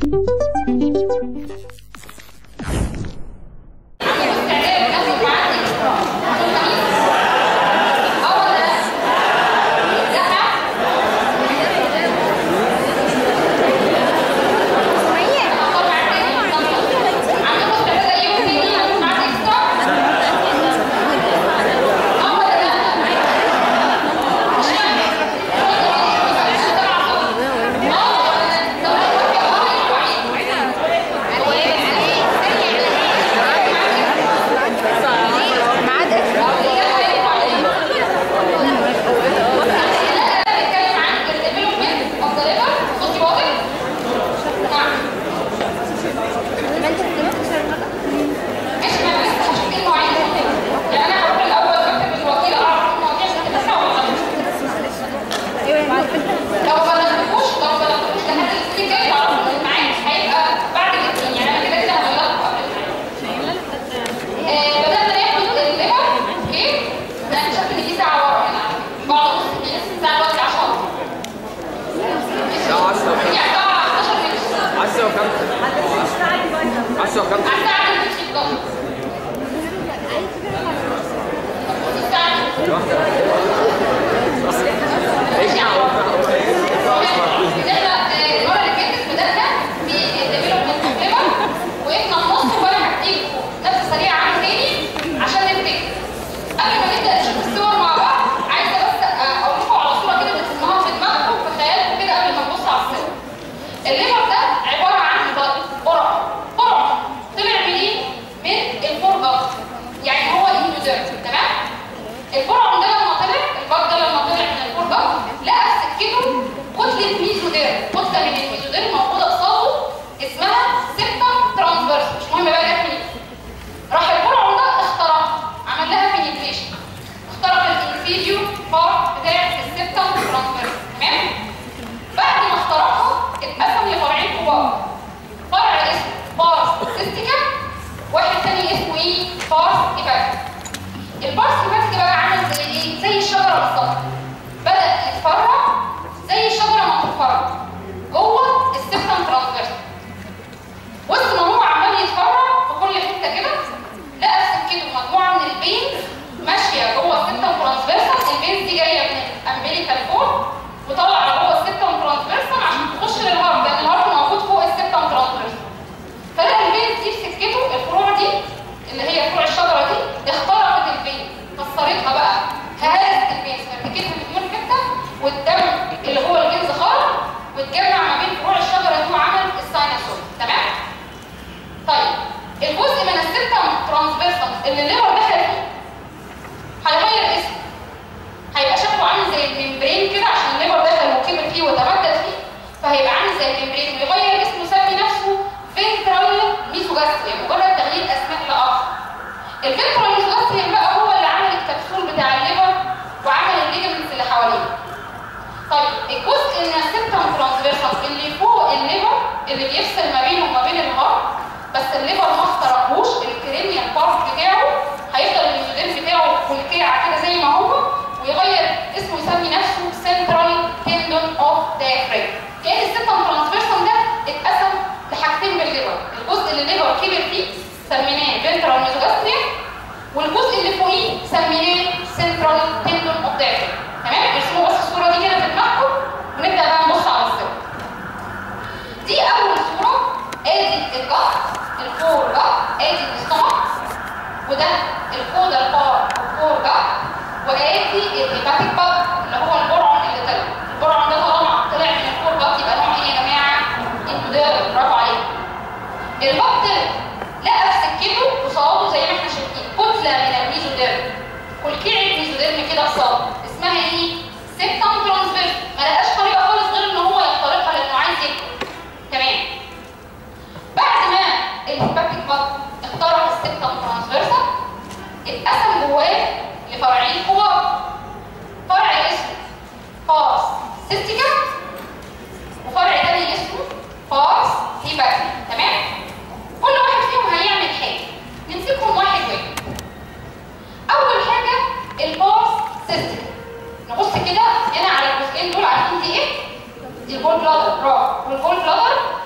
الجول بلادر برافو والجول بلادر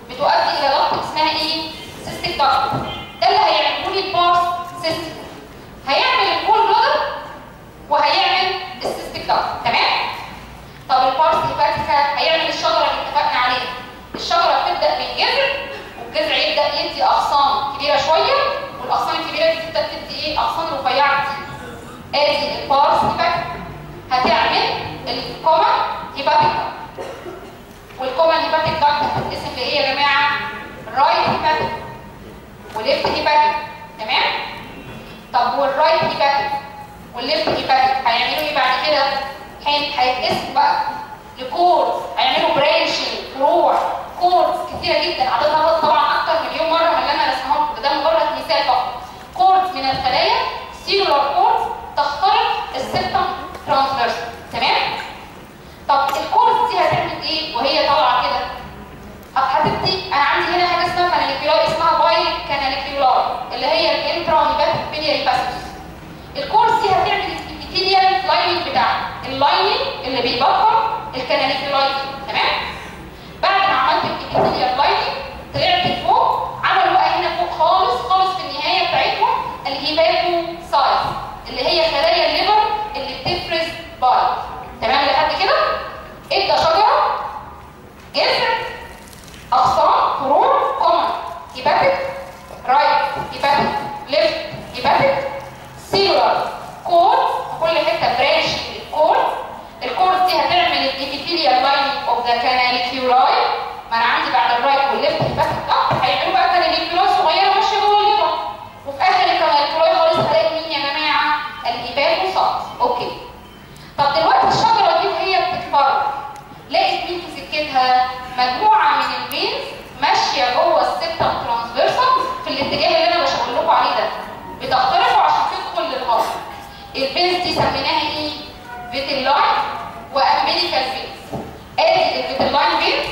بتؤدي الى ضغط اسمها ايه سيستيك ضغط ده اللي هيعمله لي البارس سيستم هيعمل الكول بلادر وهيعمل السيستيك ضغط تمام طب البارس هيباتيكا هيعمل الشجره اللي اتفقنا عليها الشجره بتبدا من جذر والجذر يبدا يدي اغصان كبيره شويه والاغصان الكبيره دي تبدا تدي ايه اغصان رفيعه كتير ادي البارس هيباتيكا هتعمل الكومن هيباتيكا والكومن هيباتيك داكت هتتقسم لايه يا جماعه رايت هيباتيك وليفت هيباتيك تمام طب والرايت هيباتيك والليفت هيباتيك هيعملوا ايه بعد كده حين هيتقسموا بقى لكورز هيعملوا برانشنج فروع كورز كتيره جدا عددها طبعا اكتر مليون مره من اللي انا رسمهم ده مجرد مثال فقط كورز من الخلايا سيلولار كورز تخترق السيبتم ترانسفيرس تمام طب الكورز دي هتعمل ايه وهي طالعه كده هتبتدي انا عندي هنا حاجه اسمها كاناليكيولار اسمها باي كاناليكيولار اللي هي الانترا هيباتيك بيلياري باسج الكورس دي هتعمل الابيثيليال لايننج بتاعها اللايننج اللي بيبطل الكاناليكيولاي تمام بعد ما عملت الابيثيليال لايننج طلعت لفوق عملوا بقى هنا فوق خالص خالص في النهايه بتاعتهم الهيباتو سايز اللي هي خلايا الليفر اللي بتفرز باي تمام لحد كده ادى شجره جذر اغصان فروع كومن هيباتيك رايت هيباتيك ليفت هيباتيك سيلولار كورد كل حته برانش الكورد الكورد دي هتعمل الابيثيليال لايننج اوف ذا كاناليكيولاي ما انا عندي بعد الرايت والليفت هيباتيك ضغط هيعملوا بقى كاناليكيولاي صغيره ماشيه جوه الليفر وفي اخر الكاناليكيولاي خالص هلاقي مين يا جماعه الهيباتوسايتس اوكي طب دلوقتي الشجره دي وهي بتتفرج لقيت مين في سكتها مجموعه من الفينز ماشيه جوه السبتم ترانسفيرسال في الاتجاه اللي انا بشاور لكم عليه ده بتخترقه عشان تدخل للهضم الفينز دي سميناها ايه فيتيلاين وامبليكال فينز ادي الفيتيلاين فينز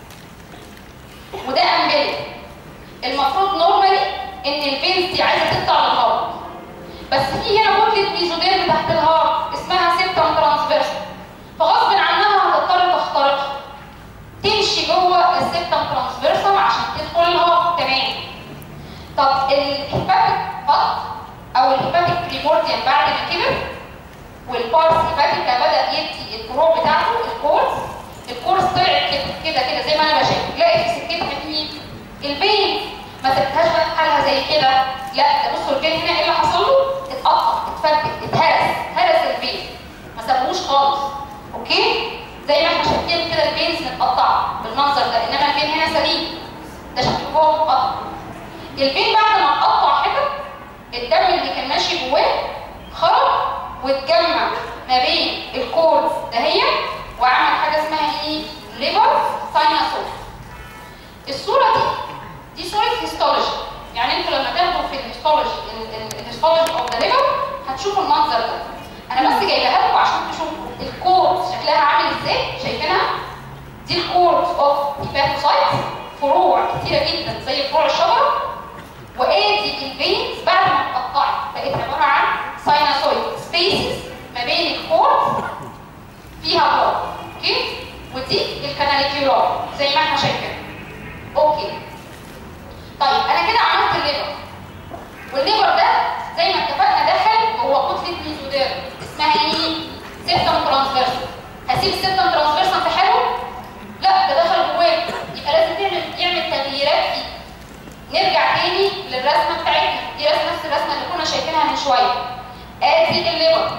وده امبليك المفروض نورمالي ان الفينز دي عايزه تطلع للهضم بس في هنا كتله ميزوديرم تحت الهارت اسمها سيبتم ترانسفيرسال فغصب عنها هتضطر تخترقها تمشي جوه السيبتم ترانسفيرسال عشان تدخل الهارت تمام طب الهيباتيك بط او الهيباتيك بريمورديال بعد ما كبر والبارس هيباتيكا بدا يدي الفروع بتاعته الكورس الكورس طلعت كده كده كده زي ما انا بشوف تلاقي في سكتها مين البين ما سبتهاش بقى في حالها زي كده لا ده بصوا البين هنا ايه اللي حصل له اتقطع اتفك اتهرس هرس البين ما سابوش خالص اوكي زي ما احنا شايفين كده البينز متقطعه بالمنظر ده انما البين هنا سليم ده شكله جوه متقطع البين بعد ما اتقطع حتت الدم اللي كان ماشي جواه خرج واتجمع ما بين الكورز دهيا وعمل حاجه اسمها ايه ليفر سايناسوس الصوره دي دي صوره هيستولوجي يعني انتوا لما تاخدوا في الهيستولوجي الهيستولوجي اوف ذا ليفر هتشوفوا المنظر ده انا بس جايبها لكم عشان تشوفوا الكورز شكلها عامل ازاي شايفينها دي الكورز اوف هيباتوسايتس فروع كتيره جدا زي فروع الشجره وادي الفينز بعد ما اتقطعت بقت عباره عن سايناسويد سبيسز ما بين الكورز فيها بلاد اوكي ودي الكاناليكيولار زي ما احنا شايفين اوكي طيب انا كده عملت الليفر والليفر ده زي ما اتفقنا دخل هو كتله ميزوديرم اسمها ايه سيبتم ترانسفيرسال هسيب السيبتم ترانسفيرسال في حاله لا ده دخل جواه يبقى لازم تعمل يعمل تغييرات فيه نرجع تاني للرسمه بتاعتنا دي رسمه نفس الرسمه اللي كنا شايفينها من شويه ادي الليفر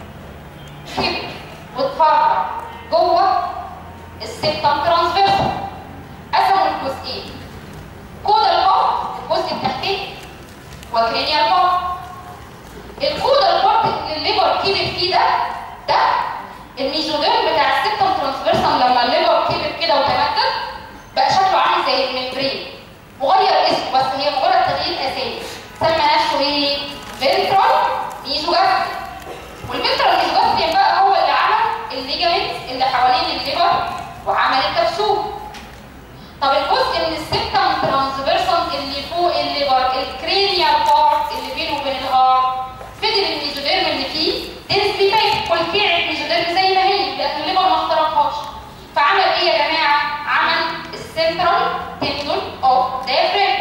كبر واتفرع جوه السيبتم ترانسفيرسال قسموا الجزئين كودال بارت الجزء التحتاني وكرينيال بارت الكودال بارت اللي الليفر كبر فيه ده ده الميزوديرم بتاع السيبتم ترانسفيرسال لما الليفر كبر كده وتمدد بقى شكله عامل زي الممبرين وغير اسمه بس هي مجرد تغيير اساسي سمى نفسه ايه؟ فينترال ميزوجاستريك والفينترال ميزوجاستريك بقى هو اللي عمل الليجامنت اللي حوالين الليفر وعمل الكبسول طب الجزء من السيبتم ترانسفيرسال اللي فوق الليفر الكرينيال بارت اللي بينه وبين الهارت فضل الميزوديرم اللي فيه دنسلي باك والكيعة ميزوديرم زي ما هي لان الليفر ما اخترقهاش فعمل ايه يا جماعه؟ عمل السنترال tendon of diaphragm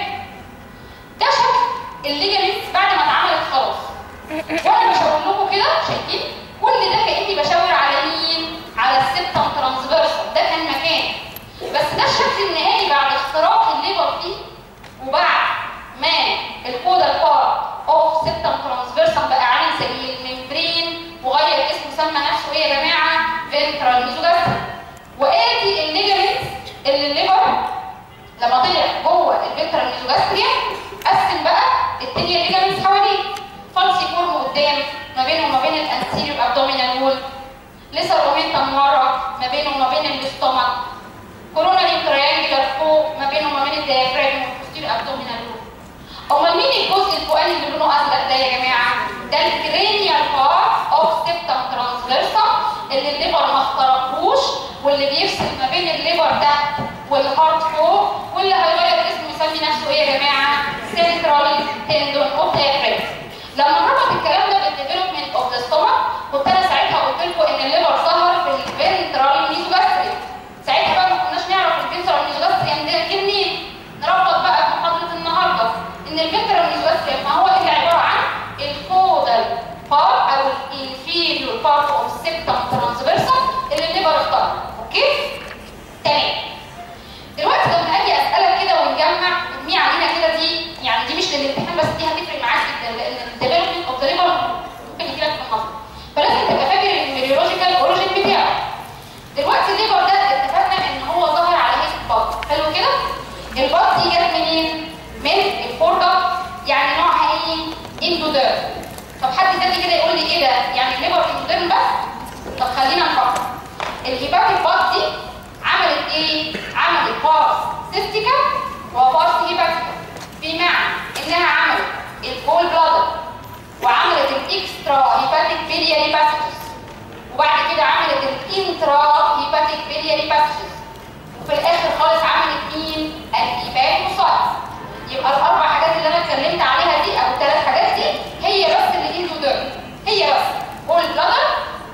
ده شكل الليجامنتس بعد ما اتعملت خلاص وانا بشاور لكم كده شايفين كل ده كاني بشاور على مين على السبتم ترانسفيرسال ده كان مكان بس ده الشكل النهائي بعد اختراق الليبر فيه وبعد ما الكودال بارت اوف سبتم ترانسفيرسال بقى عامل زي الممبرين وغير اسمه سمى نفسه ايه يا جماعه فينترال ميزوجاستريك وادي الليجامنتس اللي الليبر لما طلع جوه الفينترال ميزوجاستريا قسم بقى التانية الليجامنتس حواليه فالسي فورم قدام ما بينه وما بين الانتيريور ابدومينال وول لسه رومنتم ورا ما بينه وما بين الاستومك كوروناري تريانجلر فوق ما بينه وما بين الديافراجم والبوستيريور ابدومينال وول امال مين الجزء الفوقاني اللي لونه ازرق ده يا جماعه ده الكرينيال بارت اوف سيبتم ترانسفيرسال اللي الليفر ما اخترقوش واللي بيفصل ما بين الليفر تحت والهارت فوق واللي هيغير اسمه يسمي نفسه ايه يا جماعه سنترال تندون اوف ديافراجم لما ربط الكلام ده بالديفلوبمنت اوف ذا ستومك كنت انا ساعتها قلت لكم ان الليفر ظهر في الفنترال ميزوجاستريك ساعتها بقى ما كناش نعرف الفنترال ميزوجاستريك ده جه منين نربط بقى بمحاضره النهارده ان الفنترال ميزوجاستريك ما هو الا عباره عن الكودال بار او الانفيريور بارت اوف سيبتم ترانسفيرسال اللي الليفر اختارها اوكي تمام دلوقتي لما اجي اسالك كده ونجمع نجمع علينا كده دي يعني دي مش للامتحان بس دي هتفرق معاك جدا لان الديفلوبمنت اوف ذا ليفر ممكن يجي لك في النظر فلازم تبقى فاكر الميريولوجيكال اوريجين بتاعه دلوقتي الليفر ده اتفقنا ان هو ظاهر على هيئه بط حلو كده البط دي جت منين من الفوردا يعني نوعها ايه اندوديرم طب حد تاني كده يقول لي ايه ده يعني الليفر اندوديرم بس طب خلينا نفكر الهيباتيك بط دي عملت ايه عملت بارس سيستيكا وبارس هيباتيكا بمعنى انها عملت الجول بلادر وعملت الاكسترا هيباتيك بيلياري باسجز وبعد كده عملت الانترا هيباتيك بيلياري باسجز وفي الاخر خالص عملت مين الهيباتوسايت يبقى الاربع حاجات اللي انا اتكلمت عليها دي او الثلاث حاجات دي هي بس اللي اندوديرم هي بس جول بلادر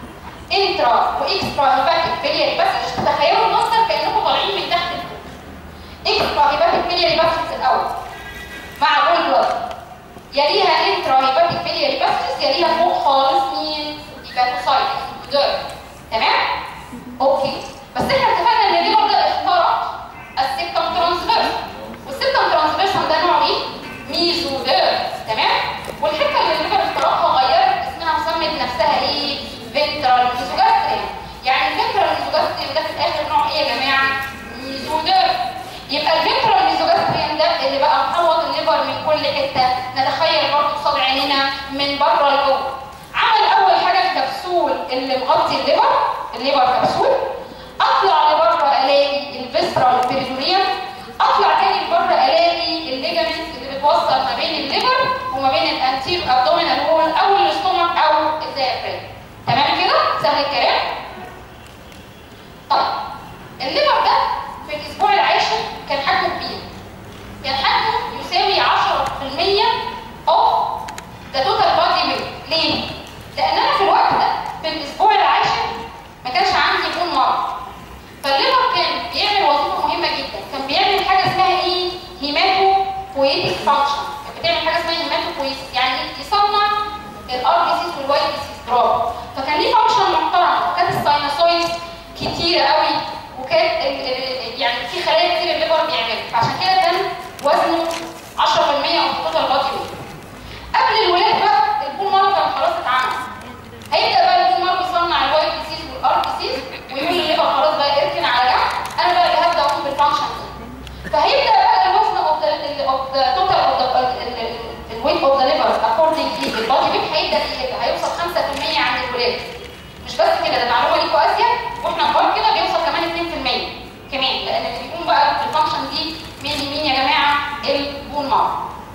انترا واكسترا هيباتيك بيلياري باسج تتخيلوا المنظر كانكم طالعين من تحت لفوق اكسترا هيباتيك بيلياري باسج الاول مع جول بلادر يليها انترا هيباتيك بيلياري باسج يليها فوق خالص مين هيباتوسايت اندوديرم تمام اوكي بس احنا اتفقنا ان الليفر ده اخترق السيبتم ترانسفيرس والسيبتم ترانسفيرس ده نوع ايه ميزوديرم تمام والحته اللي الليفر اخترقها غيرت اسمها وسمت نفسها ايه فنترال ميزوجاستريم يعني الفنترال ميزوجاستريم ده في الاخر نوع ايه يا جماعه ميزوديرم يبقى الفنترال ميزوجاستريم ده اللي بقى محوط الليفر من كل حته نتخيل برضه قصاد عينينا من بره لجوه عمل اول حاجه الكبسول اللي مغطي الليفر الليفر كبسول اطلع لبره الاقي الفيسرال بيريتونيوم اطلع تاني لبره الاقي الليجامنت اللي بتوصل ما بين الليفر وما بين الانتير ابدومينال وول او الاستومك او الديافرام تمام كده سهل الكلام طيب الليفر ده في الاسبوع العاشر كان حجمه كبير كان حجمه يساوي 10% اوف ذا توتال بادي ويت ليه؟ لان انا في الوقت ده في الاسبوع العاشر ما كانش عندي بون مرض فالليفر كان بيعمل وظيفه مهمه جدا كان بيعمل حاجه اسمها ايه هيماتو بويتيك فانكشن كانت بتعمل حاجه اسمها هيماتو بويتيك يعني يصنع الار بي سيس والواي بي سيس برافو فكان ليه فانكشن محترم وكانت الساينوسويدز كتيره قوي وكانت يعني في خلايا كتير الليفر بيعملها فعشان كده كان وزنه 10% من التوتال بادي ويت قبل الولاده بقى البون مارو كان خلاص اتعمل هيبدا بقى البون مارو يصنع الواي بي سيز والار بي سيز ويقول للليفر خلاص بقى اركن على جنب انا بقى اللي هبدا اقوم بالفانكشن دي فهيبدا بقى الوزن اوف ذا اوف ذا توتال اوف ذا الويت اوف ذا ليفر اكوردنج للبادي ويت هيبدا يقل هيوصل 5% عند الولاده مش بس كده ده معلومه ليكوا اسيا واحنا كبار كده بيوصل كمان 2% كمان لان اللي بيقوم بقى بالفانكشن دي مين مين يا جماعه البون مارو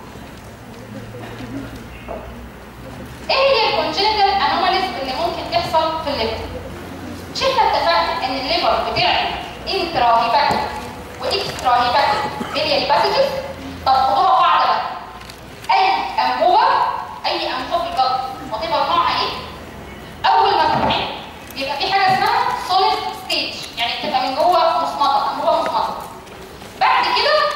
ايه هي الكونجنتال انوماليز اللي ممكن تحصل في الليفر مش احنا اتفقنا ان الليفر بتعمل انترا هيباتيك واكسترا هيباتيك بيلياري باسجز طب خدوها قاعده بقى اي انبوبه اي انبوبه في الجلد وتبقى نوعها ايه اول ما تتعمل بيبقى في حاجه اسمها سوليد ستيج يعني بتبقى من جوه مصمطه انبوبه مصمطه بعد كده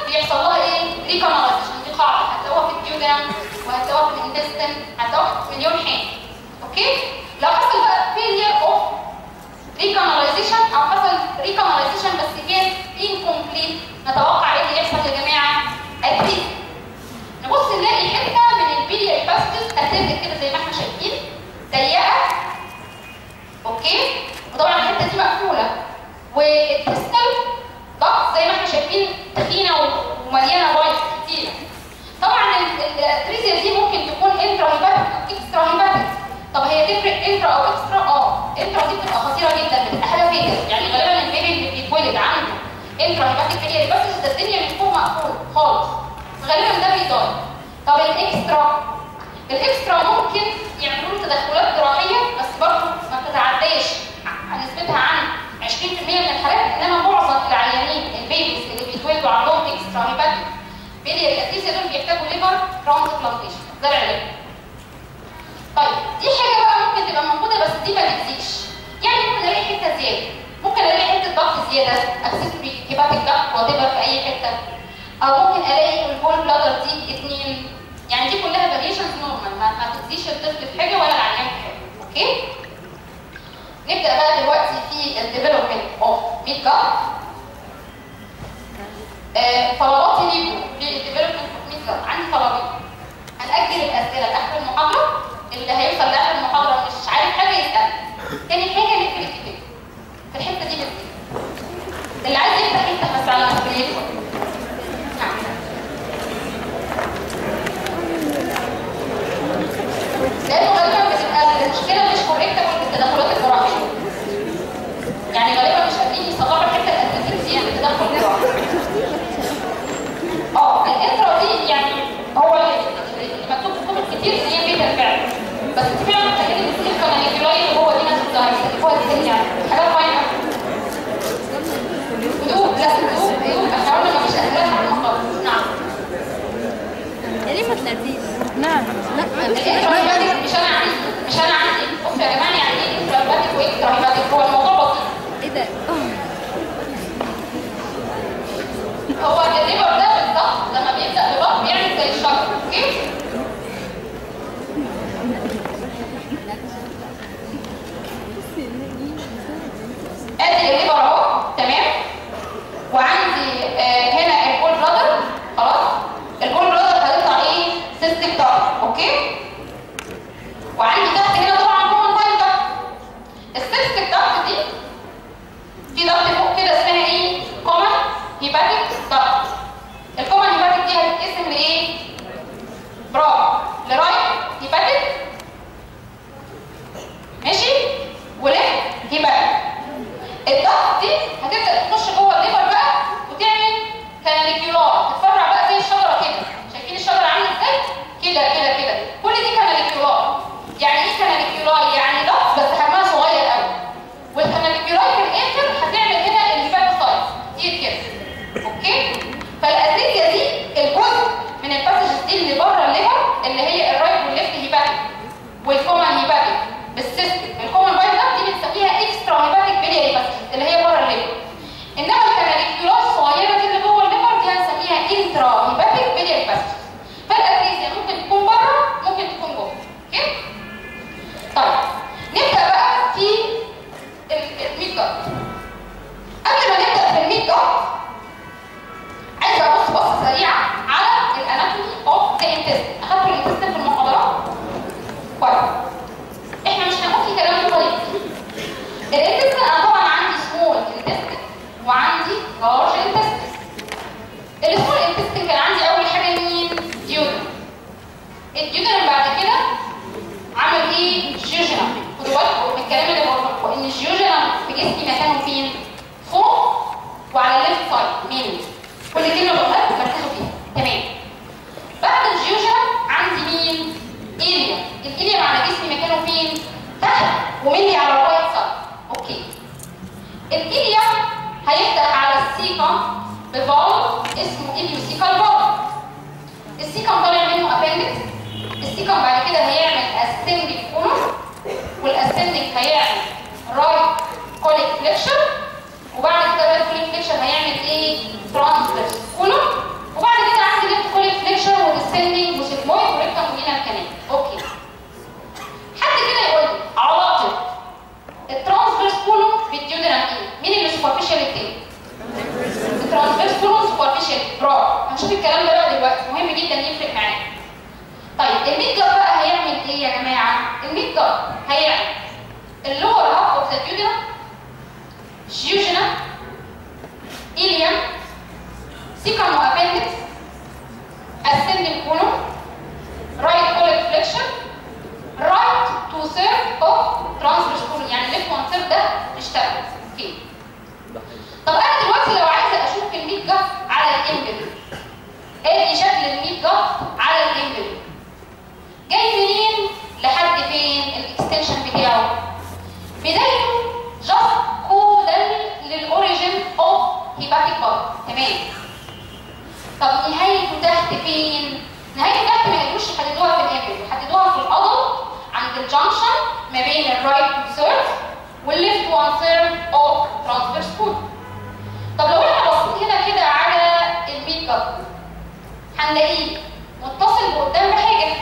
نتوقع ايه اللي يحصل يا جماعه اتريد نبص نلاقي حته من البيليا باستس اتندد كده زي ما احنا شايفين ضيقه اوكي وطبعا الحته دي مقفوله والتستل ضغط زي ما احنا شايفين تخينه ومليانه بايظ كتير طبعا الاتريزيا دي ممكن تكون انترا هيباتيك او اكسترا هيباتيك طب هي تفرق انترا او اكسترا اه انترا دي بتبقى خطيره جدا بتبقى حاجه فيتال يعني غالبا البيبي اللي بيتولد عنده انترا هيباتيك هي بس ده الدنيا من فوق مقفول خالص غالبا ده بيضايق طب الاكسترا الاكسترا ممكن يعملوا له تدخلات جراحيه بس برضه ما بتتعداش نسبتها عن 20% من الحالات انما معظم العيانين البيبيز اللي بيتولدوا عندهم اكسترا هيباتيك بيلياري اتريزيا دول بيحتاجوا ليفر ترانسبلانتيشن ده العلاج طيب دي حاجه بقى ممكن تبقى موجوده بس دي ما بتزيدش يعني ممكن الاقي حته زياده ممكن الاقي حته ضغط زياده اكسسوري هيباتيك ضغط وات في اي حته او ممكن الاقي البول بلادر دي اتنين يعني دي كلها فاريشنز نورمال ما, ما تأذيش الطفل في حاجه ولا العيان في حاجه اوكي نبدا بقى دلوقتي في الديفلوبمنت اوف ميد جارد طلباتي ليكم للديفلوبمنت اوف ميد جارد عندي طلبين هنأجل الاسئله لاخر المحاضره اللي هيوصل لاخر المحاضره مش عارف حاجه يسال تاني حاجه نقفل الكتاب في الحته دي بالذات اللي عايز يفتح يفتح بس على مسؤوليته نعم لانه غالبا بتبقى المشكله مش كوريكتابل بالتدخلات الجراحيه يعني غالبا مش قادرين يصلحوا الحته الاساسيه بالتدخل الجراحي اه الانترا دي يعني هو اللي مكتوب في كتب كتير ان هي بيتا فعلا بس انت فعلا محتاجين السيلفا مانيكيولاي هو دي نفس الظاهر هو دي يعني حاجات باينه هدوء لا هدوء هدوء احنا قلنا مفيش اسئله لحد ما نخلص نعم ليه ما تناديش؟ نعم لا الانترا هيباتيك مش انا عندي مش انا عندي بصوا يا جماعه يعني ايه انترا هيباتيك واكسترا هيباتيك هو الموضوع بسيط ايه ده؟ هو الليفر ده بالظبط لما بيبدا ببطن بيعمل زي الشجر اوكي ادي الليفر اهو تمام وعندي آه هنا البول بلادر خلاص البول بلادر هيطلع ايه سيستم ضغط اوكي وعندي تحت هنا طبعا كومن تايم ضغط السيستم ضغط دي في ضغط فوق كده اسمها ايه كومن هيباتيك ضغط الكومن هيباتيك دي هتتقسم لايه برافو لرايت هيباتيك ماشي وليفت هيباتيك الضغط دي هتبدا تخش جوه الليفر بقى وتعمل كاناليكيولار تتفرع بقى زي الشجره كده شايفين الشجره عامله ازاي كده كده كده كل دي كاناليكيولار يعني ايه كاناليكيولار يعني ضغط بس حجمها صغير قوي والكاناليكيولار في الاخر هتعمل هنا الهيباتوسايت كتير كده اوكي فالادريكيا دي الجزء من الباسجز دي اللي بره الليفر اللي هي الرايت والليفت هيباتيك والكومن هيباتيك بالسيستم الكومن بايت دي بنسميها اكسترا هيباتيك بيلياري باسجز اللي هي بره الليفر انما الكاناليكيولار الصغيره دي اللي جوه الليفر دي هنسميها انترا هيباتيك بيلياري باسجز فالادريكيا ممكن تكون بره ممكن تكون جوه اوكي طيب نبدا بقى في الميد جارد قبل ما نبدا في الميد جارد عايزه ابص بصه سريعه على الاناتومي اوف ذا انتستين اخدتوا الانتستين في المحاضرات كويس احنا مش هنقول في كلام طريق الانتستين انا طبعا عندي سمول انتستين وعندي لارج انتستين السمول انتستين كان عندي اول حاجه مين ديودن الديودن بعد كده عمل ايه جيوجنا خدوا بالكم من الكلام اللي بقوله لكم ان الجيوجنا في جسمي مكانه فين فوق وعلى الليفت سايد مين كل كلمه بقولها لكم ركزوا فيها تمام بعد الجيوجنا عندي مين إيليا الإيليا معنى جسمي مكانه فين تحت ومني على الرايت سايد اوكي الإيليا هيفتح على السيكا بفالف اسمه إليوسيكال فالف السيكم طالع منه ابندكس السيكم بعد كده هيعمل اسندك كولوم والاسندك هيعمل رايت كوليك فليكشن وبعد كده الرايت كوليك فليكشن هيعمل ايه ترانسفيرس كولوم وبعد كده عندي ليفت كوليك فليكشن وديسندنج وسيجمويد وريكتم ومينا الكلام اوكي حد كده يقول لي علاقه الترانسفيرس كولوم بالديودرام ايه مين اللي سوبرفيشال التاني الترانسفيرس كولوم جت هيعمل اللور هاف اوف ذا duodenum جيوجنا إليم سيكم وابندكس ascending colon right colic flexion right two third of transverse colon يعني left one third ده اشتغل اوكي طب انا دلوقتي لو عايزه اشوف الميت جت على الامبل ادي شكل الميت جت على الامبل جاي منين لحد فين الاكستنشن بتاعه بدايته جاست كودال للاوريجن اوف هيباتيك بار تمام طب نهايته تحت فين نهايته تحت ما يقدروش يحددوها في الامبل يحددوها في الادلت عند الجنكشن ما بين الرايت تو ثيرد والليفت وان ثيرد اوف ترانسفيرس كود طب لو احنا بصيت هنا كده على الميت جت هنلاقيه متصل بقدام بحاجه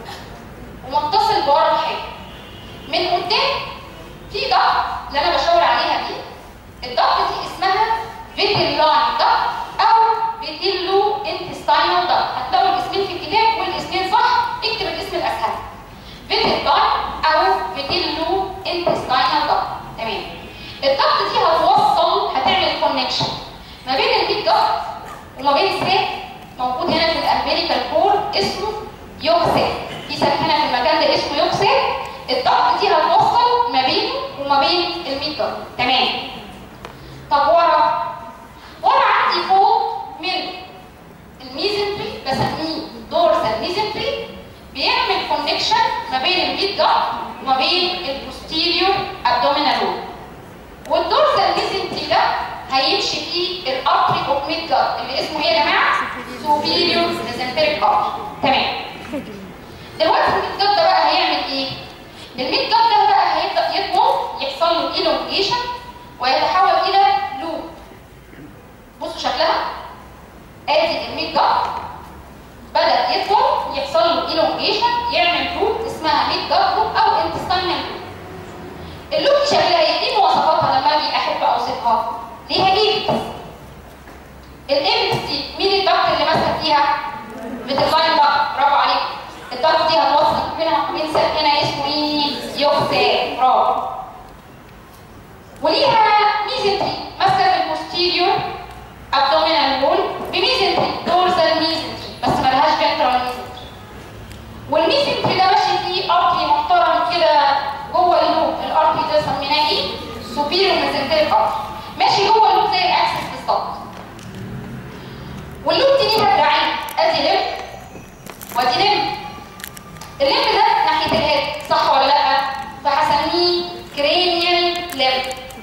ومتصل بورا بحاجه من قدام في ضغط اللي انا بشاور عليها دي الضغط دي اسمها فيتيلاين ضغط او فيتيلو انتستاينال ضغط هتلاقوا الاسمين في الكتاب والاسمين صح اكتب الاسم الاسهل فيتيلاين او فيتيلو انتستاينال ضغط تمام الضغط دي هتوصل هتعمل كونكشن ما بين البيت ضغط وما بين ساك موجود هنا في الامبيريكال كور اسمه يوكساك في ساك هنا في المكان ده اسمه يوكساك الضغط دي هتوصل ما بينه وما بين الميت ضغط تمام طب ورا ورا عندي فوق من الميزنتري بسميه دورسال ميزنتري بيعمل كونكشن ما بين الميت ضغط وما بين البوستيريور ابدومينال وول والدورسال ميزنتري ده هيمشي فيه الارتري اوف ميد جات اللي اسمه ايه يا جماعه؟ سوبيريور ميزنتريك ارتري تمام دلوقتي الميد جات ده بقى هيعمل ايه؟ الميد جات ده بقى هيبدا يطول يحصل له ايلونجيشن ويتحول الى لوب بصوا شكلها ادي الميد جات بدا يطول يحصل له ايلونجيشن يعمل لوب اسمها ميد جات لوب او انتستاينال لوب اللوب دي شكلها ايه؟ ايه مواصفاتها لما اجي احب اوصفها؟ ليها ايبكس الايبكس دي مين الضغط اللي ماسك فيها؟ بتلاين ضغط برافو عليك الضغط دي هتوصل بينها وبين سيل هنا اسمه ايه؟ يوكسان برافو وليها ميزنتري ماسكه في البوستيريور ابدومينال وول بميزنتري دورسال ميزنتري بس ملهاش فنترال ميزنتري والميزنتري ده ماشي فيه ارتري محترم كده جوه اللوب الارتري ده سميناه ايه؟ سوبيريور ميزنتريك ارتري ماشي جوه اللوب زي الاكسس بالظبط واللوب دي ليها دراعين ادي لب وادي لب اللب ده ناحيه الهيد صح ولا لا فهسميه كرينيال لب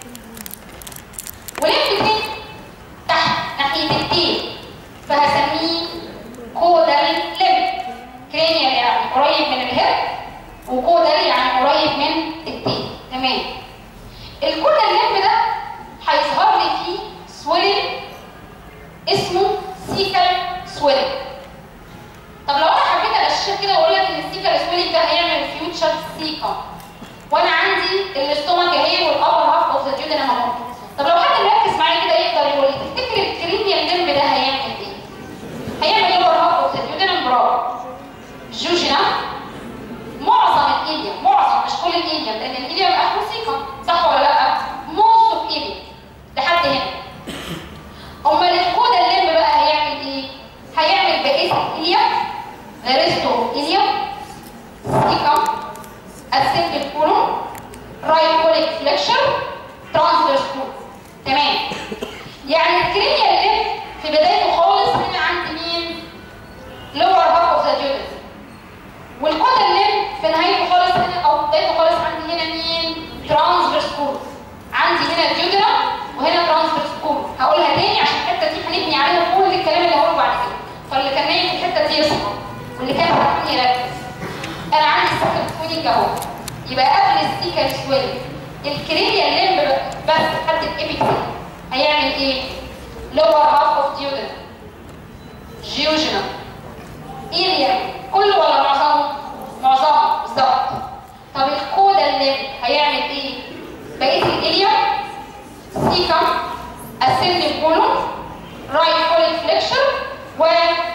ولب تاني تحت ناحيه التيل فهسميه كودال لب كرينيال يعني قريب من الهيد وكودال يعني قريب من التيل تمام الكودال لب ده هيظهر لي فيه سويلنج اسمه سيكال سويلنج طب لو انا حبيت اغششك كده واقول لك ان السيكال سويلنج ده هيعمل فيوتشر سيكا وانا عندي الاستومك اهي والابر هاف اوف ذا جيودن اهو طب لو حد مركز معايا كده يقدر يقول لي تفتكر الكرينيال لمب ده هيعمل ايه؟ هيعمل ايه الابر هاف اوف ذا جيودن برافو جوجنا معظم الايديا معظم مش كل الايديا لان الايديا بقى اخره سيكا صح ولا لا؟ موست اوف ايديا لحد هنا امال الكودا الليمب بقى هيعمل ايه؟ هيعمل بقيه الايليا ريستو ايليا سيكم اسمبل كولون رايت كوليك فليكشن ترانسفيرس كولون تمام يعني الكرينيال ليمب في بدايته خالص هنا عند مين؟ لور هاف اوف ذا جيودس والكودا الليمب في نهايته خالص هنا او بدايته خالص عندي هنا مين؟ ترانسفيرس كولون عندي هنا الجيودرا وهنا ترانسفيرس كولون هقولها تاني عشان الحته دي هنبني عليها كل الكلام اللي هقوله بعد كده فاللي كان نايم في الحته دي يصحى واللي كان فاهمني يركز انا عندي السيكل سويلنج اهو يبقى قبل السيكل سويلنج الكرينيال ليمب بس لحد الابيكسي هيعمل ايه؟ لور هاف اوف ديودن جيوجنا ايليا كله ولا معظمه؟ معظمه بالظبط طب الكودا الليمب هيعمل ايه؟ بقيه الاليا سيكم اسندنج كولون رايت كولين فليكشن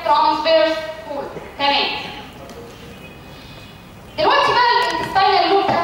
وترانسفيرس كول تمام دلوقتي بقى الانتستاينال لوب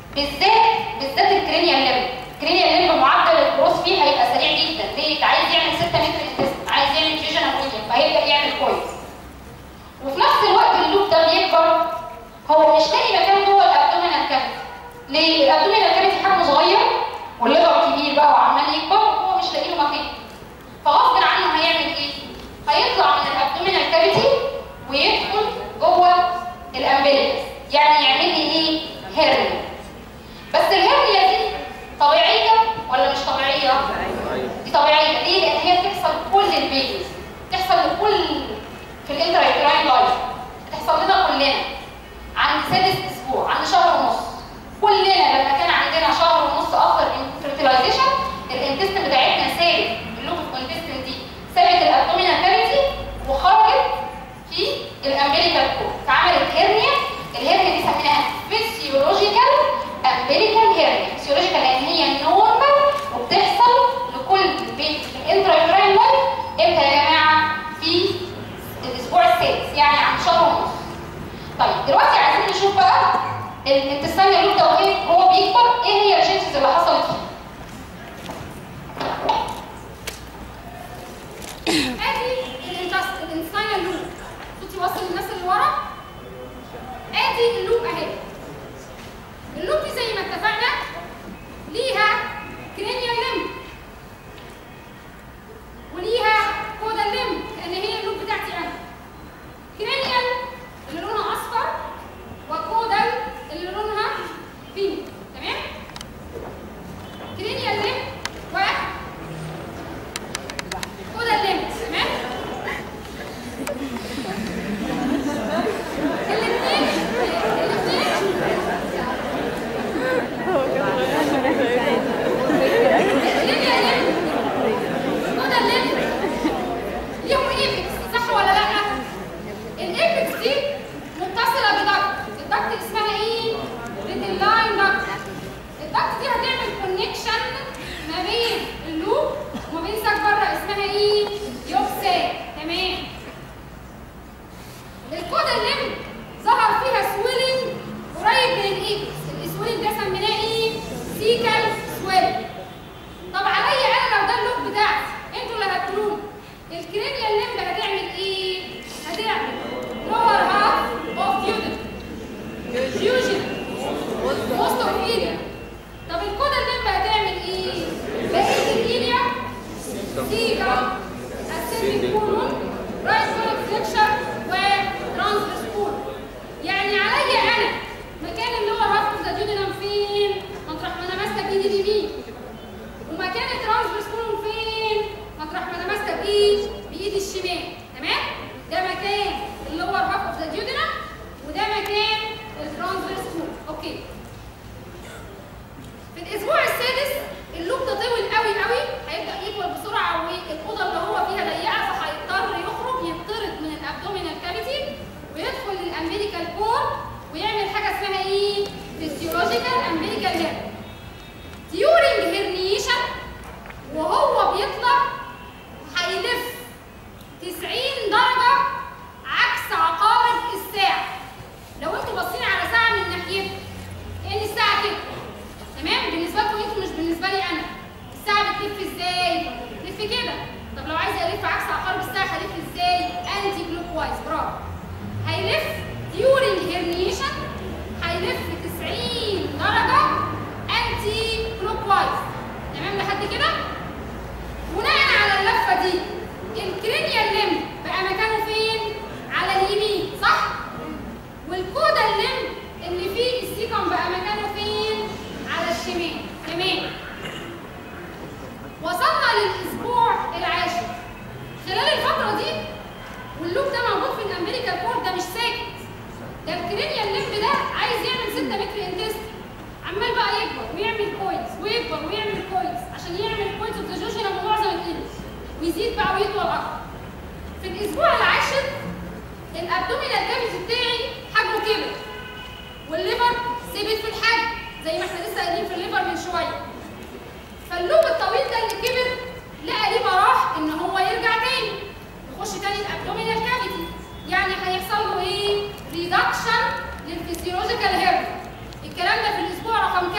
بالذات بالذات الكرينيال ليمب الكرينيال ليمب معدل الكروس فيه هيبقى سريع جدا ليه عايز يعمل 6 متر انتست عايز يعمل فيجن ويليام فهيبدا يعمل كويس وفي نفس الوقت اللوب ده بيكبر هو مش لاقي مكان جوه الابدومينال كافيتي ليه الابدومينال كافيتي حجمه صغير والليفر كبير بقى وعمال يكبر وهو مش لاقي له مكان فغصب عنه هيعمل ايه هيطلع من الابدومينال كافيتي ويدخل جوه الامبليكس يعني يعمل لي ايه هيرنيا بس الهرنيا دي طبيعيه ولا مش طبيعيه دي طبيعيه ليه لان هي بتحصل كل البيبيز بتحصل لكل في الانترايتراين لايف بتحصل لنا كلنا عند سادس اسبوع عند شهر ونص كلنا لما كان عندنا شهر ونص افتر فيرتيلايزيشن الانتستين بتاعتنا ثابت اللوب اوف انتستين دي ثابت الابدومينال كافيتي وخرجت في الامبليكال كود فعملت هيرنيا الهيرنيا دي سميناها فيسيولوجيكال امبليكال هيرنيا فيسيولوجيكال لان هي نورمال وبتحصل لكل بيت في الانترايتراين لايف امتى يا جماعه في الاسبوع السادس يعني عن شهر ونص طيب دلوقتي عايزين نشوف بقى الانتستان لوب ده وهي هو بيكبر ايه هي الشينجز اللي حصلت فيه ادي الانساين لوب صوتي واصل للناس اللي ورا ادي اللوب اهي اللوب دي زي ما اتفقنا ليها كرينيال ليمب وليها كودا ليمب لان هي اللوب بتاعتي انا كرينيال اللي لونها اصفر وكودال اللي لونها بينك تمام كرينيال ليمب و كودا ليمب تمام الاثنين الاثنين كودا ليمب ليهم ايبكس صح ولا لا الايبكس دي متصله بدكت الدكت اسمها ايه ريتيلاين دكت الدكت دي هتعمل كونكشن ما بين اللوب وما بين ساك بره اسمها ايه يوكسات تمام الكودا الليمب ظهر فيها سويلنج قريب من الايبكس السويلنج ده سميناه ايه سيكال سويلنج طب عليا انا لو ده اللوب بتاعتي انتوا اللي هتقولوا الكرينيال ليمب هتعمل ايه هتعمل lower half of duodenum fusion most of area طب الكودا الليمب هتعمل ايه بقيه الاريا سيكا اسيمي كولون رايت كولون فليكشر وترانسفيرس كولون يعني عليا انا مكان اللور هاف اوف ذا duodenum فين مطرح ما انا ماسكه بايدي اليمين ومكان الترانسفيرس كولون فين مطرح ما انا ماسكه بايد بايدي الشمال تمام ده مكان اللور هاف اوف ذا duodenum وده مكان الترانسفيرس كولون اوكي في الاسبوع السادس اللوب ده طويل قوي قوي هيبدا يكبر بسرعه والاوضه اللي هو فيها ضيقه فهيضطر يخرج يطرد من الابدومينال كافيتي ويدخل للامبليكال كور ويعمل حاجه اسمها ايه فيسيولوجيكال امبليكال هيرنيا ديورنج هيرنيشن وهو بيطلع هيلف 90 درجه عكس عقارب الساعه لو انتوا باصين على ساعه من ناحيتكم كان الساعه كده تمام بالنسبه لكم انتوا مش بالنسبه لي انا الساعه بتلف ازاي تلف كده طب لو عايز الف عكس عقارب الساعه هلف ازاي انتي كلوك وايز برافو هيلف ديورنج هيرنيشن هيلف 90 درجه انتي كلوك وايز تمام لحد كده بناء على اللفه دي الكرينيال ليمب بقى مكانه فين على اليمين صح والكودا الليمب اللي فيه السيكم بقى مكانه فين على الشمال تمام وصلنا للاسبوع العاشر خلال الفتره دي واللوب ده موجود في الامريكا كور ده مش ساكت ده الكرينيال ليمب ده عايز يعمل 6 متر انتست عمال بقى يكبر ويعمل كويس ويكبر ويعمل كويس عشان يعمل كويس اوبتيجوشن معظم الايدز ويزيد بقى ويطول اكتر في الاسبوع العاشر الابدومينال كافيتي بتاعي حجمه كبر والليفر ثبت في الحجم زي ما احنا لسه قايلين في الليفر من شويه فاللوب الطويل ده اللي كبر لقى ليه براح ان هو يرجع تاني يخش تاني الابدومينال كافيتي يعني هيحصل له ايه ريدكشن للفسيولوجيكال هيرب الكلام ده في الاسبوع رقم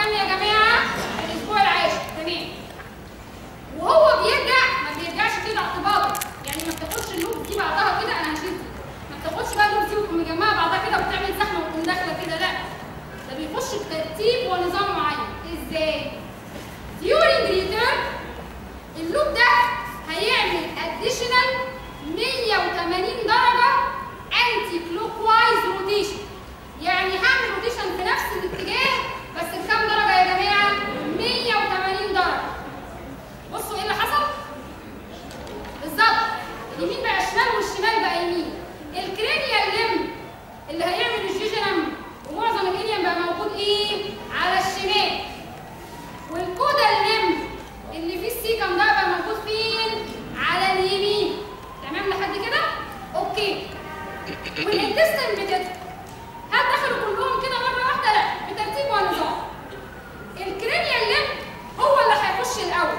اللوب ده هيعمل اديشنال 180 درجه انتي كلوك وايز روتيشن يعني هعمل روتيشن في نفس الاتجاه بس بكام درجه يا جماعه 180 درجه بصوا ايه اللي حصل بالظبط اليمين بقى شمال والشمال بقى يمين الكرينيال لم اللي هيعمل الجيجنم ومعظم الاليم بقى موجود ايه على الشمال والكودا اللم اللي فيه السيكم ده بقى موجود فين على اليمين تمام لحد كده اوكي والانتستين بتدخل هل دخلوا كلهم كده مره واحده لا بترتيب ونظام الكرينيال لم هو اللي هيخش الاول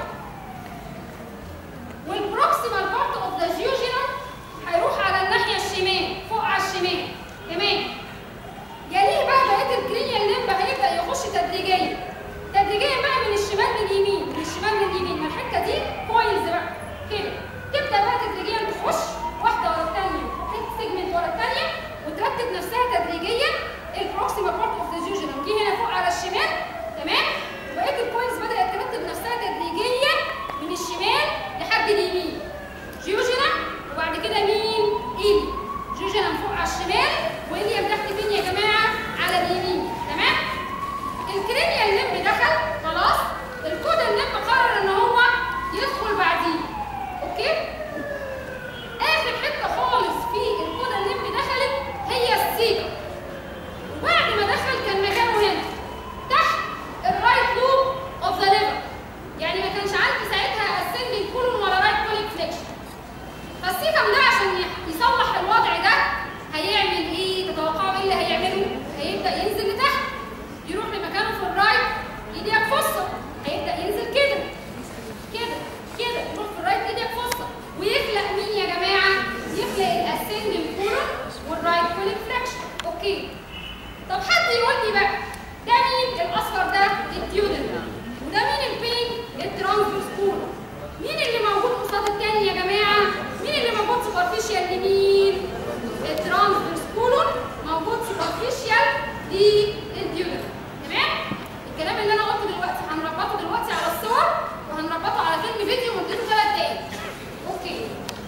والبروكسيمال بارت اوف ذا جيوجينال هيروح على الناحيه الشمال فوق على الشمال تمام يليه بقى بقيه الكرينيال لمب هيبدا يخش تدريجيا تدريجيا بقى من الشمال لليمين من الشمال لليمين من الحته دي كويلز بقى كده تبدا بقى تدريجيا تخش واحده ورا الثانيه سيجمنت ورا الثانيه وترتب نفسها تدريجيا البروكسيمال بارت اوف ذا جيوجينال دي هنا فوق على الشمال تمام وبقيه الكويلز بدات ترتب نفسها تدريجيا من الشمال لحد اليمين جيوجينا وبعد كده مين ايدي جيوجينا فوق على الشمال وايدي تحت فين يا جماعه على اليمين تمام الكرينيال لمب دخل خلاص الكودا اللمب قرر ان هو يدخل بعديه اوكي اخر حته خالص في الكودا اللمب دخلت هي السيكا وبعد ما دخل كان مكانه هنا تحت الرايت لوب اوف ذا ليفر يعني ما كانش عندي ساعتها اسندنج كولون ولا رايت كوليك فليكشن فالسيكم ده عشان يصلح الوضع ده هيعمل ايه تتوقعوا ايه اللي هيعمله هيبدا ينزل لتحت يروح لمكانه في الرايت ايديك فصه هيبدا ينزل كده كده كده يروح في الرايت ايديك فصه ويخلق مين يا جماعه يخلق الاسندنج كولون والرايت كوليك فليكشن اوكي طب حد يقول لي بقى ده مين الاصفر ده الديودن وده مين البين الترانسفيرس كولون مين اللي موجود قصاد التاني يا جماعه مين اللي موجود سوبرفيشال لمين الترانسفيرس كولون موجود سوبرفيشال للديودن تمام الكلام اللي انا قلته دلوقتي هنربطه دلوقتي على الصور وهنربطه على فيلم فيديو مدته 3 دقايق اوكي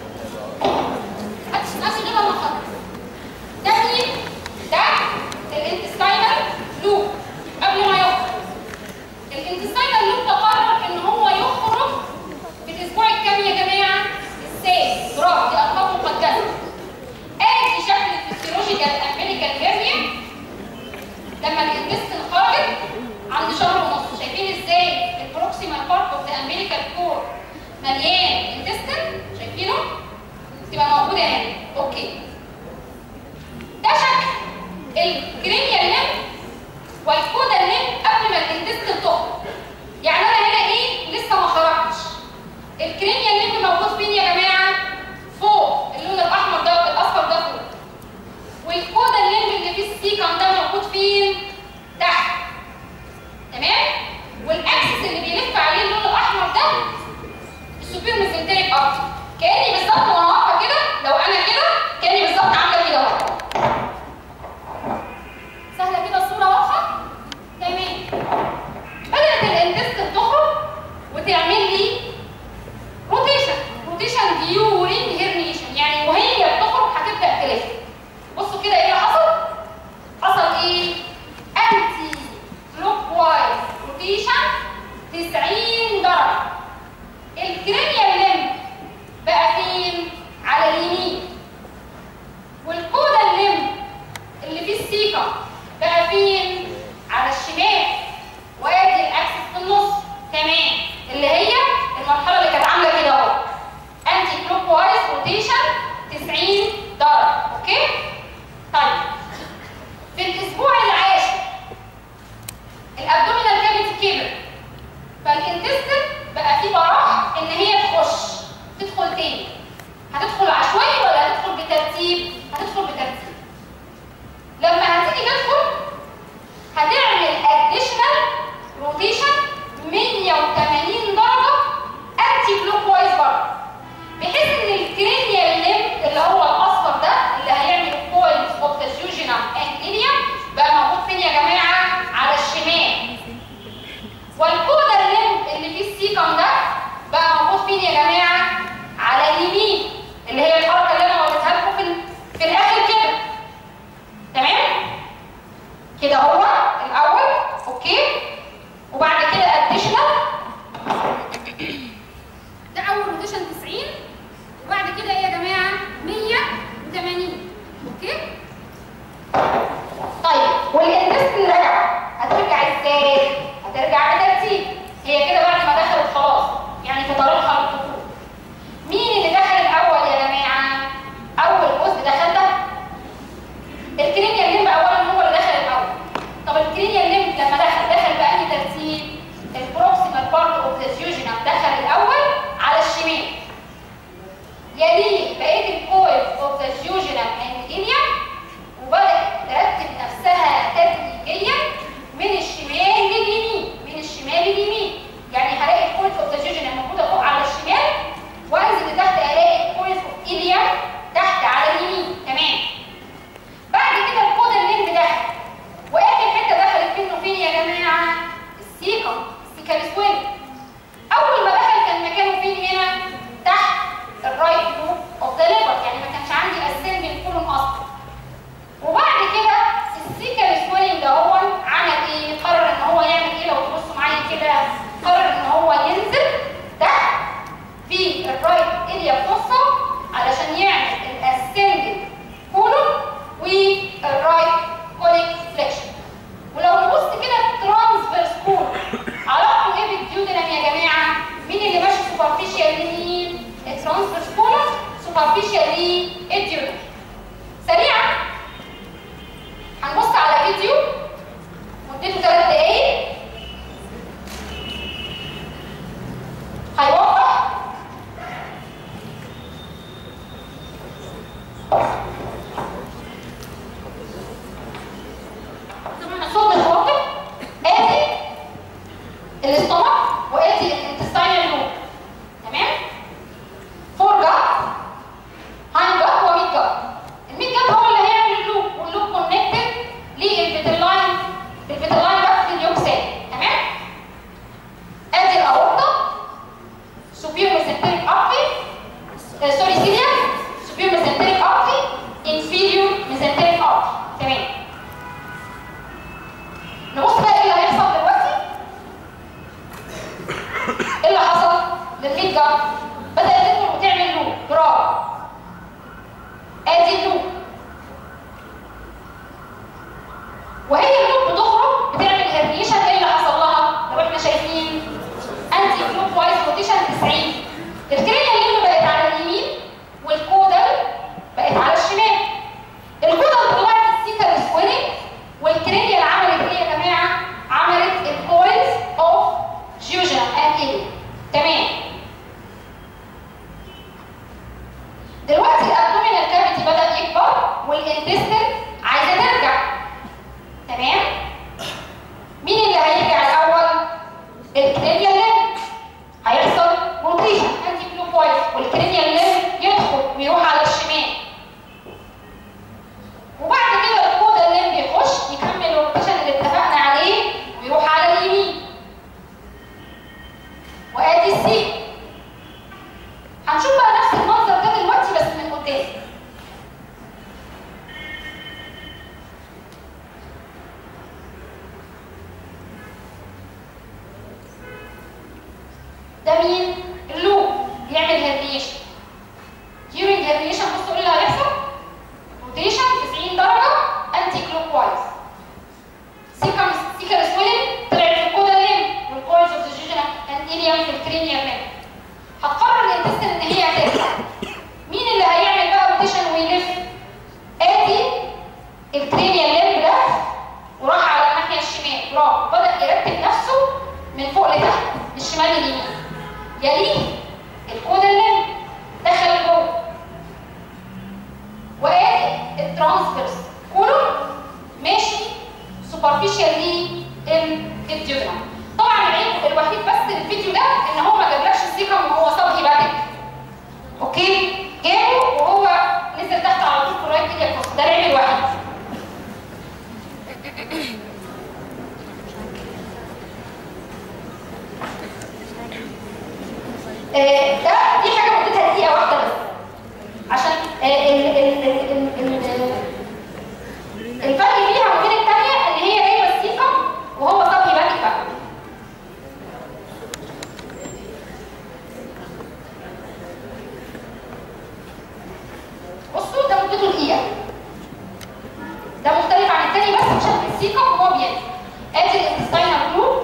محدش ناسي غير لما اخلص ده مين ده الانتستاينال لوب قبل ما يخرج الانتستاينال لوب تقرر ان هو يخرج في الاسبوع الكام يا جماعه السادس برافو دي ارقام مقدسه ادي شكل الفسيولوجيكال امريكان هيرنيا لما الانتستين خرجت عند شهر ونص شايفين ازاي البروكسيمال بارت اوف ذا امريكان كور مليان انتستين شايفينه تبقى موجوده هنا اوكي ده شكل الكرينيال ليمب والكودا ليمب قبل ما الانتستين تخرج يعني انا هنا ايه لسه ما خرجتش الكرينيال ليمب موجود فين يا جماعه فوق اللون الاحمر ده والاصفر ده فوق والكودا الليمب اللي فيه السيكم ده موجود فين تحت تمام والاكسس اللي بيلف عليه اللون الاحمر ده السوبر ميزنتريك ارتر كاني بالظبط وانا واقفه كده لو انا كده كاني بالظبط عامله كده اهو سهله كده الصوره واضحه تمام بدات الانتستين تخرج وتعمل لي روتيشن روتيشن ديورينج هيرنيشن يعني وهي بتخرج هتبدا تلف بصوا كده ايه اللي حصل حصل ايه انتي كلوك وايز روتيشن 90 درجه الكرينيال ليمب بقى فين على اليمين والكودا الليمب اللي فيه السيكا بقى فين على الشمال وادي الاكسس في النص تمام اللي هي سيكال سويل اول ما دخل كان مكانه فين هنا تحت الرايت لوب اوف ذا ليفر يعني ما كانش عندي اسمبل كولون اصلا وبعد كده السيكال سويلنج ده هو عمل ايه قرر ان هو يعمل ايه لو تبصوا معايا كده قرر ان هو ينزل تحت في الرايت اريا فوسا علشان يعمل الاسندنج كولون والرايت كوليك فليكشن ولو نبص كده ترانسفيرس كولون علاقته ايه بالديودنم يا جماعه مين اللي ماشي سوبرفيشال لمين الترانسفيرس كولون سوبرفيشال للديودنم سريعا هنبص على فيديو مدته 3 دقايق هيوضح طبعا الصوت مش واضح ادي الاستومك وادي الانتستاينال لوب تمام فور جات هاين جات وميد جات الميد جات هو اللي هيعمل اللوب واللوب كونكتد للفيتلاين الفيتلاين جات في اليوكسان تمام ادي الاورطه superior mesenteric artery uh, sorry cilia superior mesenteric artery inferior mesenteric artery تمام نبص بقى ايه اللي هيحصل دلوقتي ايه اللي حصل للميد جات بدات تدخل وتعمل لوب برافو ادي اللوب وهي اللوب بتخرج بتعمل هرنيشن ايه اللي حصل لها لو احنا شايفين انتي كلوك وايز روتيشن 90 الكرينيا اللي بقت على اليمين والكودل بقت على الشمال الكودل طلعت السيكال سويننج والكرينيا اللي عملت ايه يا جماعه عملت الكويلز اوف جيوجن اند ايه تمام دلوقتي الابدومينال كافيتي بدا يكبر والانتستين عايزه ترجع تمام مين اللي هيرجع الاول الكرينيال ليمب هيحصل روتيشن انتي كلوكوايز والكرينيال ليمب يدخل ويروح على الشمال وبعد كده الكودا الليمب يخش يكمل الروتيشن اللي اتفقنا عليه ويروح على اليمين وادي السي هنشوف بقى نفس المنظر ده دلوقتي بس من قدام ده مين؟ اللوب بيعمل هرنيشن during هرنيشن بصوا ايه اللي هيحصل؟ روتيشن 90 درجة انتي كلوك وايز سيكم سيكر سويلنج طلعت في الكودا لين والكويز اوف ذا جيجنا اند اليم في الكرينيا لين هتقرر الانتستين ان هي هترجع مين اللي هيعمل بقى روتيشن ويلف؟ ادي الكرينيا لين ده وراح على الناحية الشمال برافو بدأ يرتب نفسه من فوق لتحت من الشمال لليمين يليه الكودا الليمب دخل جوه وادي الترانسفيرس كولوم ماشي سوبرفيشال للديودرام طبعا العيب الوحيد بس الفيديو ده ان هو ما جابلكش السيكم وهو صبغي باتك اوكي جابه وهو نزل تحت على طول في الرايت ايديا ده العيب الوحيد آه، ده دي حاجه مدتها دقيقه واحده بس عشان آه، ال- ال- ال- ال- ال- الفرق بيها وبين الثانيه ان هي جايبه السيكم وهو صبغي باقي بقى بصوا ده مدته دقيقه ده مختلف عن الثاني بس عشان السيكم وهو بينزل ادي الانتستاينال جروب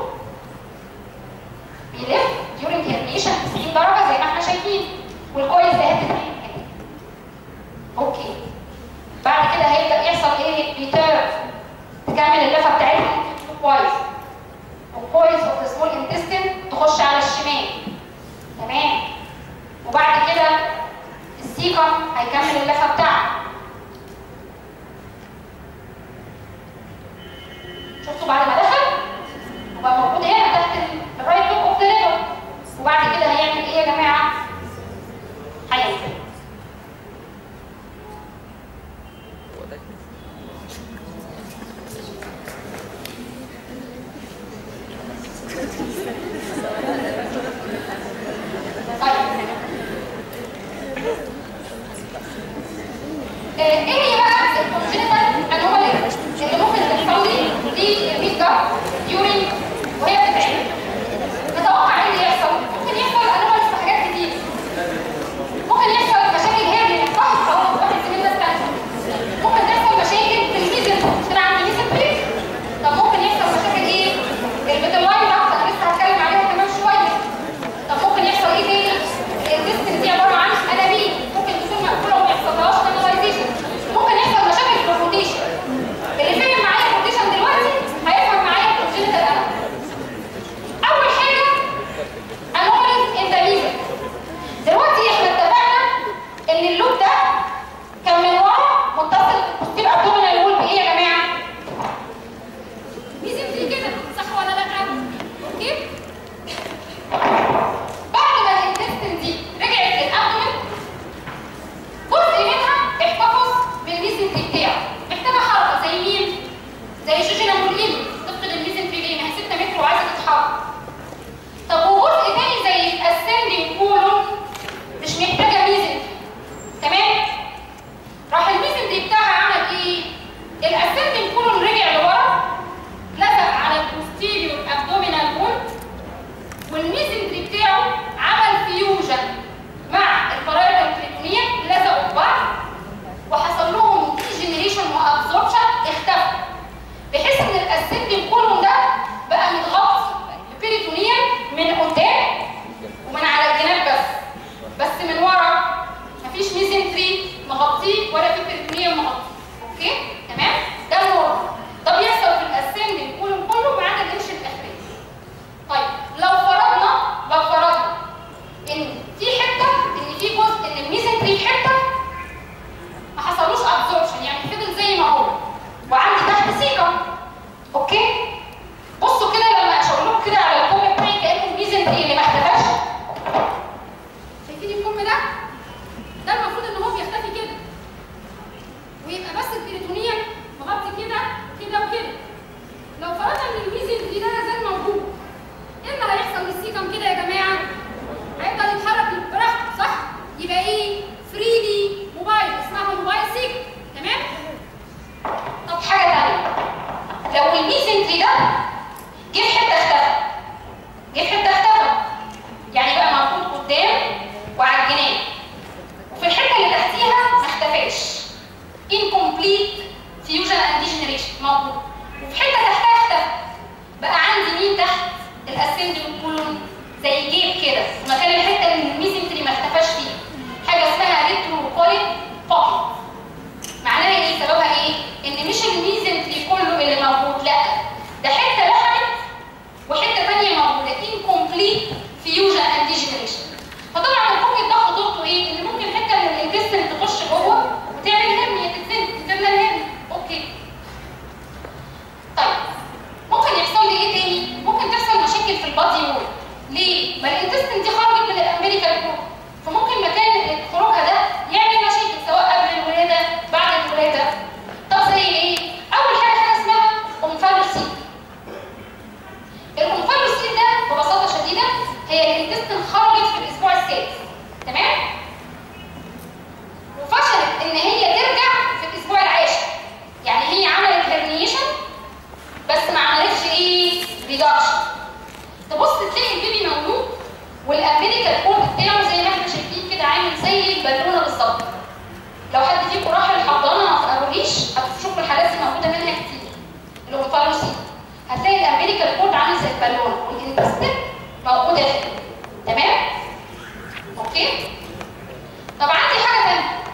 بيلف during herniation 90 درجة زي ما احنا شايفين والكويس ده هتتعمل كده اوكي بعد كده هيبدأ يحصل ايه ريتيرن تكمل اللفة بتاعتها كويس والكويس اوف سمول انتستين تخش على الشمال تمام وبعد كده السيكم هيكمل اللفة بتاعته شفتوا بعد ما دخل وبقى موجود هنا تحت الرايت لوب اوف ذا ليفر وبعد كده هيعمل ايه يا جماعه؟ هينزل الميزنتري اللي ما اختفاش شايفين الكم ده ده المفروض ان هو بيختفي كده ويبقى بس البريتونيوم مغطي كده كده وكده لو فرضنا ان الميزنتري ده زال موجود ايه اللي هيحصل للسيكم كده يا جماعه هيفضل يتحرك براحته صح يبقى ايه فريلي موبايل اسمها موبايل سيك تمام طب حاجه ثانيه لو الميزنتري ده جه في حته اختفى جه في حته اختفى يعني بقى موجود قدام وعلى الجناب وفي الحته اللي تحتيها ما اختفاش incomplete fusion and degeneration موجود وفي حته تحتها اختفى بقى عندي مين تحت الاسندي كولون زي جيب كده في مكان الحته اللي الميزنتري ما اختفاش فيه حاجه اسمها ريتروكويد بوكيت معناها ايه سببها ايه ان مش الميزنتري كله اللي موجود لا ده حته لحمت وحته ثانيه موجوده incomplete fusion and degeneration فطبعا البوكيت ده خطورته ايه ان ممكن حته من الانتستين تخش جوه وتعمل هرنيا تتزن تتزن هرنيا اوكي طيب ممكن يحصل لي ايه تاني ممكن تحصل مشاكل في البادي وول ليه ما الانتستين دي خرجت من الامريكا كود فممكن مكان خروجها ده يعمل مشاكل سواء قبل الولاده بعد الولاده طب زي ايه اول حاجه حاجه اسمها اومفالوسيل الانفالوسيل ده ببساطه شديده هي الانتستين خرجت في الاسبوع السادس تمام وفشلت ان هي ترجع في الاسبوع العاشر يعني هي عملت هرنيشن بس ما عملتش ايه ريدكشن تبص تلاقي البيبي مولود والامريكال كود بتاعه زي ما احنا شايفين كده عامل زي البالونه بالظبط لو حد فيكم راح الحضانه ما تقوليش هتشوفوا الحالات دي موجوده منها كتير الانفالوسيل هتلاقي الامريكال كود عامل زي البالونه والانتستين موجوده فيه تمام اوكي طب عندي حاجه ثانيه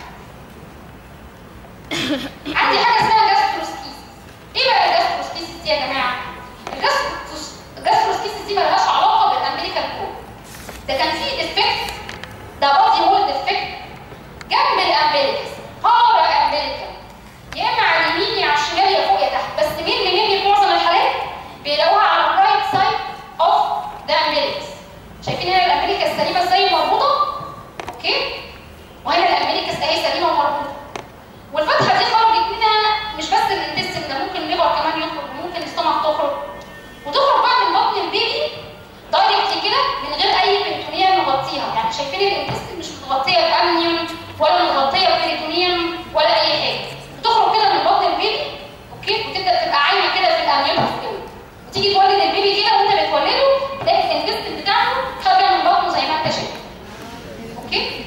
عندي حاجه اسمها جاستروسكيس ايه بقى الجاستروسكيس دي يا جماعه الجاستروس- الجاستروسكيس دي مالهاش علاقه بالامريكان كود ده كان فيه ديفكت ده بادي وول ديفكت جنب الامبليكس قاره امبليكا يا اما على اليمين يا على الشمال يا فوق يا تحت بس مين اللي مين في معظم الحالات بيلاقوها على الرايت سايد اوف ذا امبليكس شايفين هنا الامبليكا السليمه ازاي مربوطه اوكي وهنا الامبليكس اهي سليمه ومربوطه والفتحه دي خرجت منها مش بس الانتستين ده ممكن الليفر كمان يخرج وممكن الستمك تخرج وتخرج بقى من بطن البيبي دايركت كده من غير اي بريتونيا مغطيها يعني شايفين الانتستين مش متغطيه بامنيوم ولا متغطيه ببريتونيوم ولا اي حاجه بتخرج كده من بطن البيبي اوكي وتبدا تبقى عايمه كده في الامنيوم فلويد وتيجي تولد البيبي كده وانت بتولده تلاقي الانتستين بتاعته خارجه من بطنه زي ما انت شايف اوكي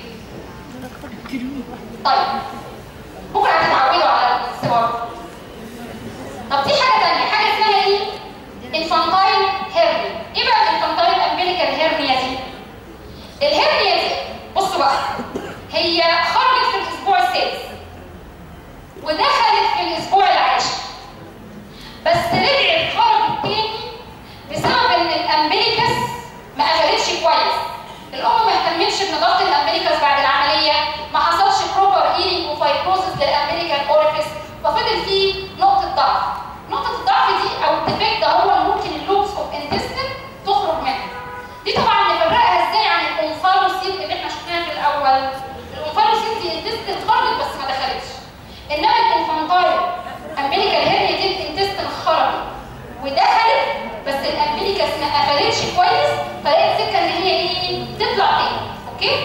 طيب بكره هتتعودوا على الصور طب في حاجه ثانيه حاجه اسمها ايه انفانتايل هيرنيا ايه بقى الانفانتايل امبليكال هيرنيا دي الهيرنيا دي بصوا بقى هي خرجت في الاسبوع السادس ودخلت في الاسبوع العاشر بس رجعت خرجت تاني بسبب ان الامبليكس ما قفلتش كويس الام ما اهتمتش بنظافه الامبليكس بعد العمليه ما حصلش بروبر هيلينج وفايبروزس للامبليكال اوريفيس ففضل فيه نقطه ضعف نقطه الضعف دي او الديفكت ده هو اللي ممكن اللوبس اوف انتستين تخرج منها دي طبعا نفرقها ازاي عن الانفالوسيل اللي احنا شفناها في الاول الانفالوسيل دي انتستين خرجت بس ما دخلتش انما الانفانتايل امبليكال هيرنيا دي الانتستين خرجت ودخلت بس الامبليكاس ما قفلتش كويس فلقيت سكه ان هي ايه تطلع تاني اوكي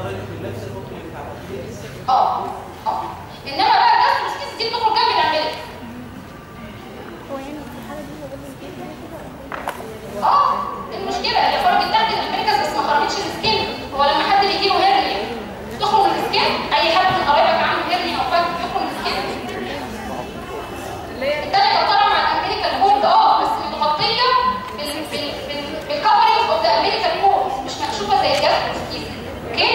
اه اه انما بقى الجاستروسكيس دي بتخرج جنب الامبليكاس هو يعني في الحالة دي هو بيعمل كده اه إيه المشكله هي خرجت تحت الامبليكاس بس ما خرجتش السكين هو لما حد بيجيله هيرنيا تخرج من السكين اي حد من قرايبك عنده هيرنيا او فات يخرج من السكين التانية طالعة مع الامريكان كود اه بس متغطية بال بال بال بالكفرنج اوف ذا امريكان كود مش مكشوفة زي الجاستروسكيس اوكي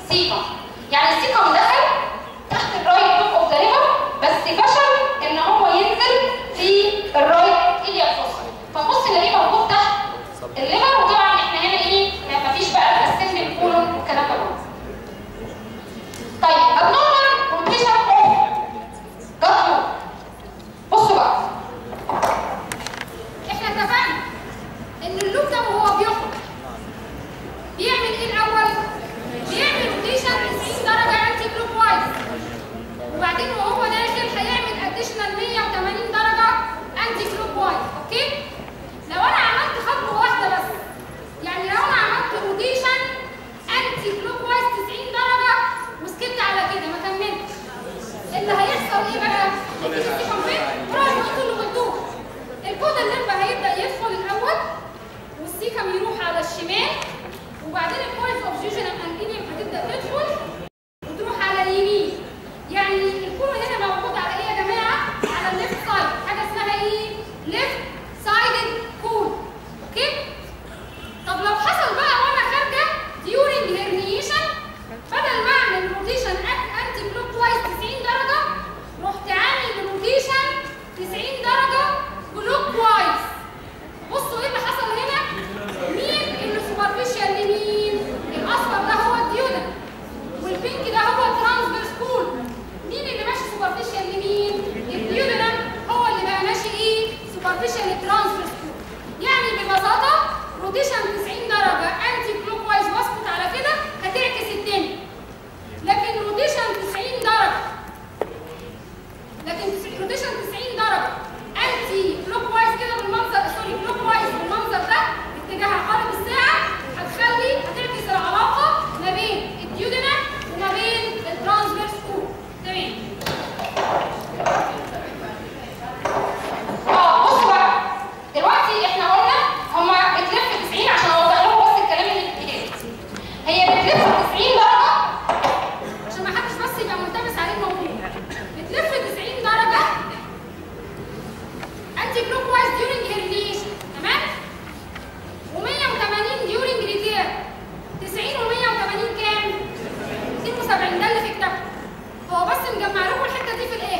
سيكم يعني السيكم دخل تحت الرايت توب اوف ذا ليفر بس فشل ان هو ينزل في الرايت ايليا فوسا فبص نلاقيه موجود تحت الليفر وطبعا احنا هنا ايه ما فيش بقى الاسند الكولون والكلام ده كله طيب abnormal rotation of gut wall. بصوا بقى احنا اتفقنا ان اللوب ده وهو بيخرج بيعمل ايه الاول؟ بيعمل روتيشن 90 درجه انتي كلوك وايز وبعدين وهو داخل هيعمل اديشنال 180 درجه انتي كلوك وايز اوكي؟ لو انا عملت خطوه واحده بس يعني لو انا عملت روتيشن انتي كلوك وايز 90 درجه وسكت على كده ما كملتش اللي هيحصل ايه بقى؟ السيكم فين؟ برافو انتوا اللي قلتوه الكود الليمبا هيبدا يدخل الاول والسيكم يروح على الشمال وبعدين الكويز اوف جوجينال انجينيوم هتبدا تدخل وتروح على اليمين يعني الكوره هنا موجود على ايه يا جماعه؟ على الليفت سايد حاجه اسمها ايه؟ ليفت سايدد كول اوكي؟ طب لو حصل بقى وانا خارجه ديورنج هيرنيشن بدل ما اعمل روتيشن انتي كلوك وايز 90 درجه رحت عامل روتيشن 90 درجه كلوك وايز بصوا ايه اللي حصل هنا مين اللي سوبرفيشال لمين الاصفر ده هو الديودن والبينك ده هو الترانسفيرس كول مين اللي ماشي سوبرفيشال لمين الديودن هو اللي بقى ماشي ايه سوبرفيشال الترانسفيرس كول يعني ببساطه روتيشن 90 درجه انتي كلوك وايز واسكت على كده هتعكس الدنيا لكن روتيشن 90 درجه لكن روتيشن 90 درجه انتي كلوك وايز كده بالمنظر سوري كلوك وايز بالمنظر ده اتجاه عقارب الساعه هتخلي هتعكس العلاقه ما بين الديودنا وما بين الترانسفيرس كول تمام اه بصوا بقى دلوقتي احنا قلنا هما بتلف 90 عشان اوضح لكم بس الكلام اللي في البدايه هي بتلف 90 درجه عشان ما حدش بس يبقى ملتبس عليه الموضوع بتلف 90 درجه انتي كلوك وايز ديورنج هيرنيشن تمام و180 ديورنج ريتير 90 و180 كام 72 ده اللي في كتابكم هو بس مجمع لكم الحته دي في الاخر